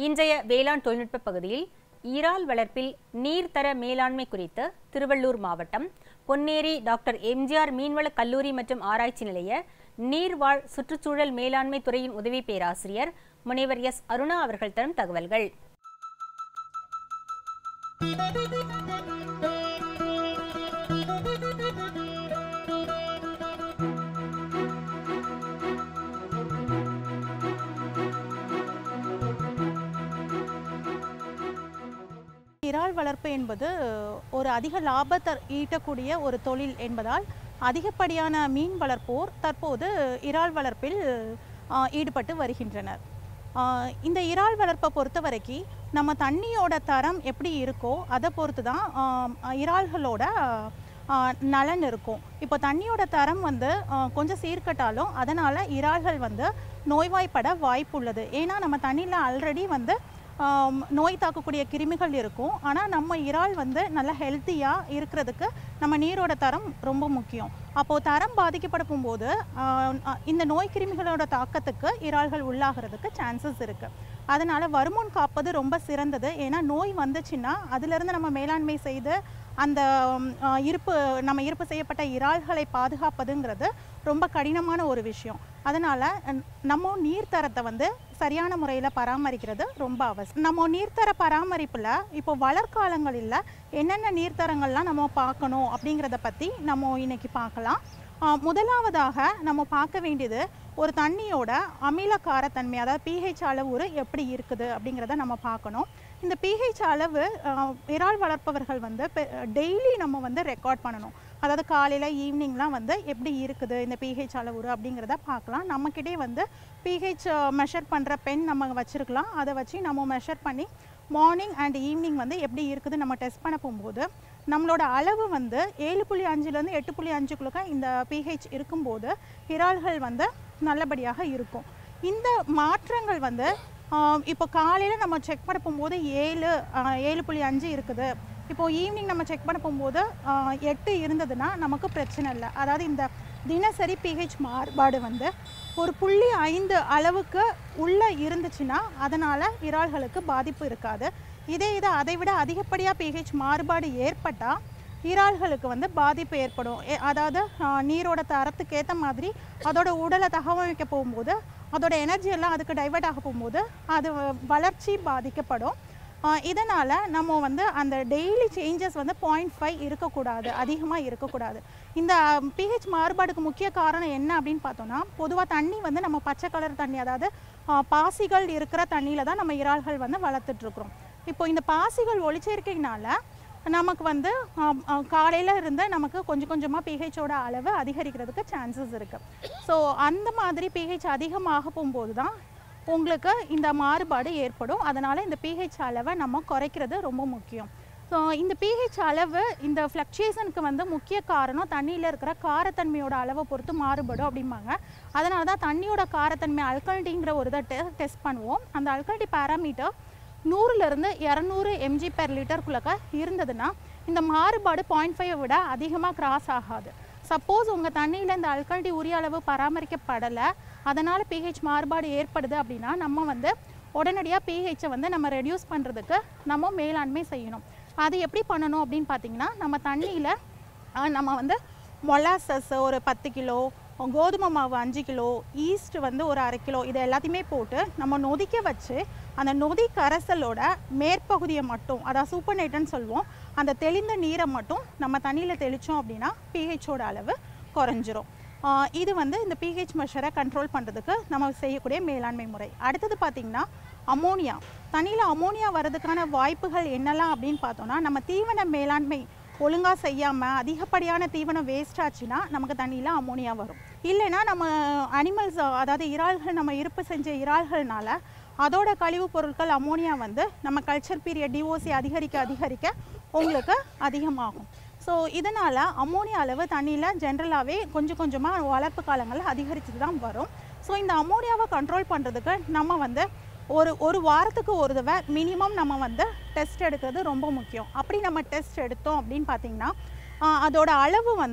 இன்றைய வேளாண் தொழில்நுட்ப பகுதியில் இறால் வளர்ப்பில் நீர்த்தர மேலாண்மை குறித்து திருவள்ளூர் மாவட்டம் பொன்னேரி டாக்டர் எம்ஜிஆர் மீன்வள கல்லூரி மற்றும் ஆராய்ச்சி நிலைய நீர்வாழ் சுற்றுச்சூழல் மேலாண்மை துறையின் உதவி பேராசிரியர் முனைவர் எஸ் அருணா அவர்கள் தரும் தகவல்கள் இறால் வளர்ப்பு என்பது ஒரு அதிக லாபத்தை ஈட்டக்கூடிய ஒரு தொழில் என்பதால் அதிகப்படியான மீன் வளர்ப்போர் தற்போது இறால் வளர்ப்பில் ஆ, ஈடுபட்டு வருகின்றனர் ஆ, இந்த இறால் வளர்ப்பை பொறுத்த வரைக்கும் நம்ம தண்ணியோட தரம் எப்படி இருக்கோ அதை பொறுத்து தான் ஆ, இறால்களோட ஆ, நலன் இருக்கும் இப்போ தண்ணியோட தரம் வந்து ஆ, கொஞ்சம் சீர்கட்டாலும் அதனால் இறால்கள் வந்து நோய்வாய்ப்பட வாய்ப்பு உள்ளது ஏன்னா நம்ம தண்ணியில் ஆல்ரெடி வந்து ஆம், நோய் தாக்கக்கூடிய கிருமிகள் இருக்கும் ஆனால் நம்ம இறால் வந்து நல்லா ஹெல்த்தியாக இருக்கிறதுக்கு நம்ம நீரோட தரம் ரொம்ப முக்கியம் அப்போது தரம் பாதிக்கப்படும் போது ஆம், அ, இந்த நோய் கிருமிகளோட தாக்கத்துக்கு இறால்கள் உள்ளாகிறதுக்கு சான்சஸ் இருக்குது அதனால் வருமுன் காப்பது ரொம்ப சிறந்தது ஏன்னா நோய் வந்துச்சுன்னா அதிலிருந்து நம்ம மேலாண்மை செய்து அந்த ம், அ, இருப்பு நம்ம இருப்பு செய்யப்பட்ட இறால்களை பாதுகாப்பதுங்கிறது ரொம்ப கடினமான ஒரு விஷயம் அதனால் நம்ம நீர்த்தரத்தை வந்து சரியான முறையில் பராமரிக்கிறது ரொம்ப அவசியம் நம்ம நீர்த்தர பராமரிப்பில் இப்போ வளர்காலங்களில் என்னென்ன நீர்த்தரங்கள்லாம் நம்ம பார்க்கணும் அப்படிங்கிறத பற்றி நம்ம இன்னைக்கு பார்க்கலாம் ஆ, முதலாவதாக நம்ம பார்க்க வேண்டியது ஒரு தண்ணியோட அமிலக்காரத்தன்மை அதாவது பிஹெச் அளவு எப்படி இருக்குது அப்படிங்கிறத நம்ம பார்க்கணும் இந்த பிஹெச் அளவு ஆ, இறால் வளர்ப்பவர்கள் வந்து டெய்லி நம்ம வந்து ரெக்கார்ட் பண்ணணும் அதாவது காலையில் ஈவினிங்லாம் வந்து எப்படி இருக்குது இந்த பிஹெச் அளவுரு அப்படிங்கிறத பார்க்கலாம் நம்மக்கிட்டே வந்து பிஹெச் மெஷர் பண்ணுற பென் நம்ம வச்சுருக்கலாம் அதை வச்சு நம்ம மெஷர் பண்ணி மார்னிங் அண்ட் ஈவினிங் வந்து எப்படி இருக்குது நம்ம டெஸ்ட் பண்ண போகும்போது நம்மளோட அளவு வந்து ஏழு புள்ளி அஞ்சுலேருந்து எட்டு புள்ளி அஞ்சுக்குள்ள இந்த பிஹெச் இருக்கும்போது இறால்கள் வந்து நல்லபடியாக இருக்கும் இந்த மாற்றங்கள் வந்து ஆம், இப்போ காலையில் நம்ம செக் பண்ண போகும்போது ஏழு ஆ, ஏழு புள்ளி அஞ்சு இருக்குது இப்போ ஈவினிங் நம்ம செக் பண்ண போகும்போது ஆ, எட்டு இருந்ததுன்னா நமக்கு பிரச்சனை இல்லை அதாவது இந்த தினசரி பிஹெச் மாறுபாடு வந்து ஒரு புள்ளி ஐந்து அளவுக்கு உள்ளே இருந்துச்சுன்னா அதனால் இறால்களுக்கு பாதிப்பு இருக்காது இதே இது அதை விட அதிகப்படியாக பிஹெச் மாறுபாடு ஏற்பட்டால் இறால்களுக்கு வந்து பாதிப்பு ஏற்படும் ஏ- அதாவது ஆ, நீரோட தரத்துக்கு ஏற்ற மாதிரி அதோட உடலை தகவமைக்க போகும்போது அதோட எனர்ஜி எல்லாம் அதுக்கு டைவர்ட் ஆக போகும்போது அது வ- வளர்ச்சி பாதிக்கப்படும் இதனால் நம்ம வந்து அந்த டெய்லி சேஞ்சஸ் வந்து பாயிண்ட் ஃபைவ் இருக்கக்கூடாது அதிகமாக இருக்கக்கூடாது இந்த பிஹெச் மாறுபாடுக்கு முக்கிய காரணம் என்ன அப்படின்னு பார்த்தோம்னா பொதுவாக தண்ணி வந்து நம்ம பச்சை கலர் தண்ணி அதாவது ஆ, பாசிகள் இருக்கிற தண்ணியில் தான் நம்ம இறால்கள் வந்து வளர்த்துட்ருக்குறோம் இப்போ இந்த பாசிகள் ஒளிச்சேர்க்கையினால நமக்கு வந்து காலையில் இருந்து நமக்கு கொஞ்சம் கொஞ்சமாக பிஹெச்சோட அளவு அதிகரிக்கிறதுக்கு சான்சஸ் இருக்குது ஸோ அந்த மாதிரி பிஹெச் அதிகமாக போகும்போது தான் உங்களுக்கு இந்த மாறுபாடு ஏற்படும் அதனால் இந்த பிஹெச் அளவை நம்ம குறைக்கிறது ரொம்ப முக்கியம் ஸோ இந்த பிஹெச் அளவு இந்த ஃப்ளக்சுவேஷனுக்கு வந்து முக்கிய காரணம் தண்ணியில் இருக்கிற காரத்தன்மையோட அளவை பொறுத்து மாறுபடும் அப்படிம்பாங்க அதனால தான் தண்ணியோட காரத்தன்மை அல்கல்டிங்கிற ஒரு இதை டெஸ்ட் பண்ணுவோம் அந்த அல்கல்டி பேராமீட்டர் நூறுலேருந்து இரநூறு எம்ஜி பெர் லிட்டருக்குள்ளக்க இருந்ததுன்னா இந்த மாறுபாடு பாயிண்ட் ஃபைவை விட அதிகமாக கிராஸ் ஆகாது சப்போஸ் உங்கள் தண்ணியில் இந்த அல்கல்டி உரிய அளவு பராமரிக்கப்படலை அதனால் பிஹெச் மாறுபாடு ஏற்படுது அப்படின்னா நம்ம வந்து உடனடியாக பிஹெச்சை வந்து நம்ம ரெடியூஸ் பண்ணுறதுக்கு நம்ம மேலாண்மை செய்யணும் அது எப்படி பண்ணணும் அப்படின்னு பார்த்தீங்கன்னா நம்ம தண்ணியில் நம்ம வந்து மொலாசஸ் ஒரு பத்து கிலோ கோதுமை மாவு அஞ்சு கிலோ ஈஸ்ட் வந்து ஒரு அரை கிலோ இது எல்லாத்தையுமே போட்டு நம்ம நொதிக்க வச்சு அந்த நொதி கரைசலோட மேற்பகுதியை மட்டும் அதாவது சூப்பர் நைட்னு சொல்லுவோம் அந்த தெளிந்த நீரை மட்டும் நம்ம தண்ணியில் தெளித்தோம் அப்படின்னா பிஹெச்சோட அளவு குறைஞ்சிரும் ஆஹ் இது வந்து இந்த பிஹெச் மெஷரை கண்ட்ரோல் பண்ணுறதுக்கு நம்ம செய்யக்கூடிய மேலாண்மை முறை அடுத்தது பார்த்திங்கன்னா அமோனியா தண்ணியில் அமோனியா வர்றதுக்கான வாய்ப்புகள் என்னெல்லாம் அப்படின்னு பார்த்தோம்னா நம்ம தீவன மேலாண்மை ஒழுங்காக செய்யாமல் அதிகப்படியான தீவனம் வேஸ்ட் ஆச்சுன்னா நமக்கு தண்ணியில் அமோனியா வரும் இல்லைன்னா நம்ம அனிமல்ஸ் அதாவது இறால்கள் நம்ம இருப்பு செஞ்ச இறால்கள்னால அதோட கழிவுப் பொருட்கள் அமோனியா வந்து நம்ம கல்ச்சர் பீரியட் டிஓசி அதிகரிக்க அதிகரிக்க உங்களுக்கு அதிகமாகும் ஸோ இதனால் அமோனியா அளவு தண்ணியில் ஜென்ரலாகவே கொஞ்சம் கொஞ்சமாக வளர்ப்பு காலங்களில் அதிகரிச்சுட்டு தான் வரும் ஸோ இந்த அமோனியாவை கண்ட்ரோல் பண்ணுறதுக்கு நம்ம வந்து ஒரு ஒரு வாரத்துக்கு ஒரு தடவை மினிமம் நம்ம வந்து டெஸ்ட் எடுக்கிறது ரொம்ப முக்கியம் அப்படி நம்ம டெஸ்ட் எடுத்தோம் அப்படின்னு பார்த்தீங்கன்னா ஆஹ், அதோட அளவு வந்து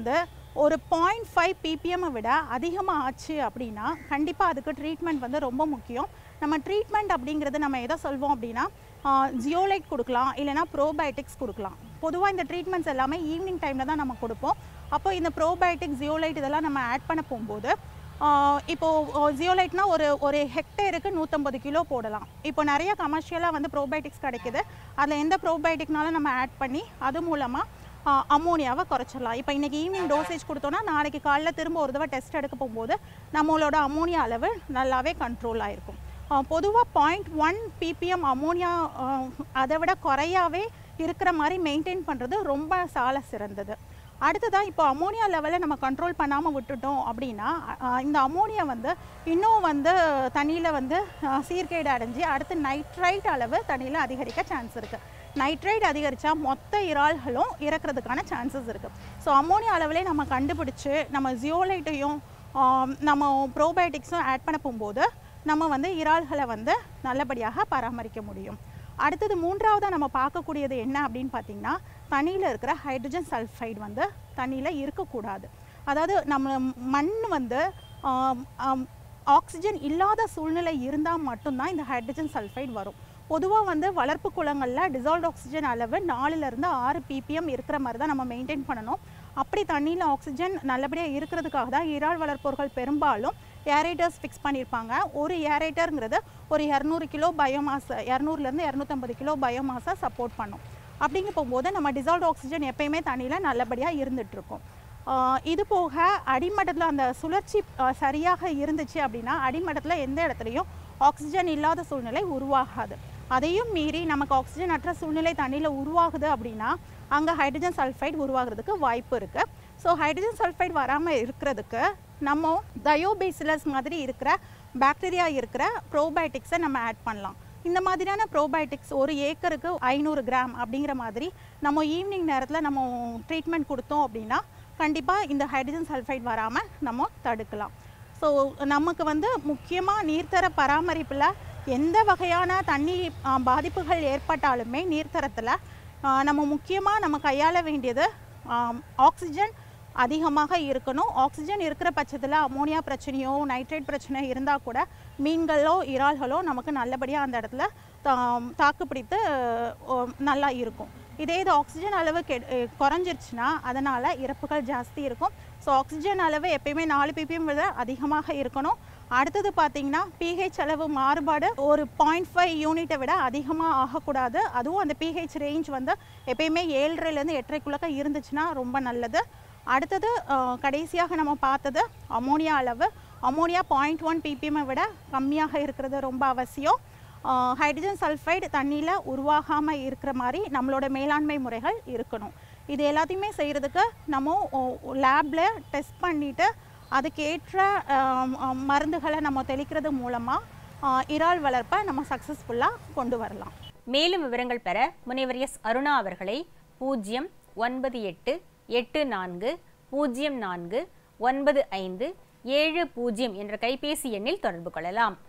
ஒரு பாயிண்ட் ஃபைவ் பிபிஎம்மை விட அதிகமாக ஆச்சு அப்படின்னா கண்டிப்பாக அதுக்கு ட்ரீட்மெண்ட் வந்து ரொம்ப முக்கியம் நம்ம ட்ரீட்மெண்ட் அப்படிங்கிறது நம்ம எதை சொல்வோம் அப்படின்னா ஜியோலைட் கொடுக்கலாம் இல்லைனா ப்ரோபயோட்டிக்ஸ் கொடுக்கலாம் பொதுவாக இந்த ட்ரீட்மெண்ட்ஸ் எல்லாமே ஈவினிங் டைமில் தான் நம்ம கொடுப்போம் அப்போ இந்த ப்ரோபயோட்டிக் ஜியோலைட் இதெல்லாம் நம்ம ஆட் பண்ண போகும்போது ஆஹ் இப்போ ஜியோலைட்னா ஒரு ஒரு ஹெக்டேருக்கு நூற்றம்பது கிலோ போடலாம் இப்போ நிறைய கமர்ஷியலாக வந்து ப்ரோபயோட்டிக்ஸ் கிடைக்குது அதில் எந்த ப்ரோபயோட்டிக்னாலும் நம்ம ஆட் பண்ணி அது மூலமாக அமோனியாவை குறைச்சிடலாம் இப்போ இன்றைக்கி ஈவினிங் டோசேஜ் கொடுத்தோன்னா நாளைக்கு காலைல திரும்ப ஒரு தடவை டெஸ்ட் எடுக்க போகும்போது நம்மளோட அமோனியா அளவு நல்லாவே கண்ட்ரோல் ஆயிருக்கும் பொதுவாக பாயிண்ட் ஒன் பிபிஎம் அமோனியா அதை விட குறையாவே இருக்கிற மாதிரி மெயின்டைன் பண்ணுறது ரொம்ப சால சிறந்தது அடுத்ததாக இப்போ அமோனியா லெவலை நம்ம கண்ட்ரோல் பண்ணாமல் விட்டுட்டோம் அப்படின்னா அஹ், இந்த அமோனியா வந்து இன்னும் வந்து தண்ணியில் வந்து அஹ், சீர்கேடு அடைஞ்சு அடுத்து நைட்ரைட் அளவு தண்ணியில் அதிகரிக்க சான்ஸ் இருக்குது நைட்ரைட் அதிகரித்தா மொத்த இறால்களும் இறக்கிறதுக்கான சான்சஸ் இருக்குது ஸோ அமோனியா அளவிலே நம்ம கண்டுபிடிச்சு நம்ம ஜியோலைட்டையும் நம்ம ப்ரோபயோட்டிக்ஸும் ஆட் பண்ண போகும்போது நம்ம வந்து இறால்களை வந்து நல்லபடியாக பராமரிக்க முடியும் அடுத்தது மூன்றாவதாக நம்ம பார்க்கக்கூடியது என்ன அப்படின்னு பார்த்தீங்கன்னா தண்ணியில் இருக்கிற ஹைட்ரஜன் சல்ஃபைடு வந்து தண்ணியில் இருக்கக்கூடாது அதாவது நம்ம மண் வந்து ஆம், ஆம், ஆக்சிஜன் இல்லாத சூழ்நிலை இருந்தால் மட்டும்தான் இந்த ஹைட்ரஜன் சல்ஃபைடு வரும் பொதுவாக வந்து வளர்ப்பு குளங்களில் டிசால்வ் ஆக்சிஜன் அளவு நாலுலேருந்து ஆறு பிபிஎம் இருக்கிற மாதிரி தான் நம்ம மெயின்டைன் பண்ணணும் அப்படி தண்ணியில் ஆக்சிஜன் நல்லபடியாக இருக்கிறதுக்காக தான் இறால் வளர்ப்போர்கள் பெரும்பாலும் ஏரேட்டர்ஸ் ஃபிக்ஸ் பண்ணியிருப்பாங்க ஒரு ஏரேட்டருங்கிறது ஒரு இரநூறு கிலோ பயோமாஸ் இரநூறுலேருந்து இரநூத்தம்பது கிலோ பயோமாஸை சப்போர்ட் பண்ணும் அப்படிங்க போகும்போது நம்ம டிசால்வ் ஆக்சிஜன் எப்பயுமே தண்ணியில் நல்லபடியாக இருந்துகிட்ருக்கும் இது போக அடிமட்டத்தில் அந்த சுழற்சி ஆஹ், சரியாக இருந்துச்சு அப்படின்னா அடிமட்டத்தில் எந்த இடத்துலையும் ஆக்சிஜன் இல்லாத சூழ்நிலை உருவாகாது அதையும் மீறி நமக்கு ஆக்சிஜன் அற்ற சூழ்நிலை தண்ணியில் உருவாகுது அப்படின்னா அங்கே ஹைட்ரஜன் சல்ஃபைடு உருவாகிறதுக்கு வாய்ப்பு இருக்குது ஸோ ஹைட்ரஜன் சல்ஃபைடு வராமல் இருக்கிறதுக்கு நம்ம தயோபேசிலஸ் மாதிரி இருக்கிற பாக்டீரியா இருக்கிற ப்ரோபயோட்டிக்ஸை நம்ம ஆட் பண்ணலாம் இந்த மாதிரியான ப்ரோபயோட்டிக்ஸ் ஒரு ஏக்கருக்கு ஐநூறு கிராம் அப்படிங்கிற மாதிரி நம்ம ஈவினிங் நேரத்தில் நம்ம ட்ரீட்மெண்ட் கொடுத்தோம் அப்படின்னா கண்டிப்பாக இந்த ஹைட்ரஜன் சல்ஃபைடு வராமல் நம்ம தடுக்கலாம் ஸோ நமக்கு வந்து முக்கியமாக நீர்த்தர பராமரிப்பில் எந்த வகையான தண்ணி ஆ, பாதிப்புகள் ஏற்பட்டாலுமே நீர்த்தரத்தில் ஆ, நம்ம முக்கியமாக நம்ம கையாள வேண்டியது ஆம், ஆக்சிஜன் அதிகமாக இருக்கணும் ஆக்சிஜன் இருக்கிற பட்சத்தில் அமோனியா பிரச்சனையோ நைட்ரேட் பிரச்சனை இருந்தால் கூட மீன்களோ இறால்களோ நமக்கு நல்லபடியாக அந்த இடத்துல தா- தாக்குப்பிடித்து ஓ, நல்லா இருக்கும் இதே இது ஆக்சிஜன் அளவு கெ அஹ் குறைஞ்சிருச்சுன்னா அதனால் இறப்புகள் ஜாஸ்தி இருக்கும் ஸோ ஆக்சிஜன் அளவு எப்பயுமே நாலு பிபிஎம் விட அதிகமாக இருக்கணும் அடுத்தது பார்த்தீங்கன்னா பிஹெச் அளவு மாறுபாடு ஒரு பாயிண்ட் ஃபைவ் யூனிட்டை விட அதிகமாக ஆகக்கூடாது அதுவும் அந்த பிஹெச் ரேஞ்ச் வந்து எப்பயுமே ஏழரைலேருந்து எட்டரைக்குள்ளக்க இருந்துச்சுன்னா ரொம்ப நல்லது அடுத்தது அஹ், கடைசியாக நம்ம பார்த்தது அமோனியா அளவு அமோனியா பாயிண்ட் ஒன் பிபிஎம்மை விட கம்மியாக இருக்கிறது ரொம்ப அவசியம் ஹைட்ரஜன் சல்ஃபைடு தண்ணியில் உருவாகாமல் இருக்கிற மாதிரி நம்மளோட மேலாண்மை முறைகள் இருக்கணும் இது எல்லாத்தையுமே செய்கிறதுக்கு நம்ம லேபில் டெஸ்ட் பண்ணிவிட்டு அதுக்கேற்ற ஆம், ஆம், மருந்துகளை நம்ம தெளிக்கிறது மூலமாக இறால் வளர்ப்பை நம்ம சக்ஸஸ்ஃபுல்லாக கொண்டு வரலாம் மேலும் விவரங்கள் பெற முனைவர் எஸ் அருணா அவர்களை பூஜ்ஜியம் ஒன்பது எட்டு எட்டு நான்கு பூஜ்ஜியம் நான்கு ஒன்பது ஐந்து ஏழு பூஜ்ஜியம் என்ற கைபேசி எண்ணில் தொடர்பு கொள்ளலாம்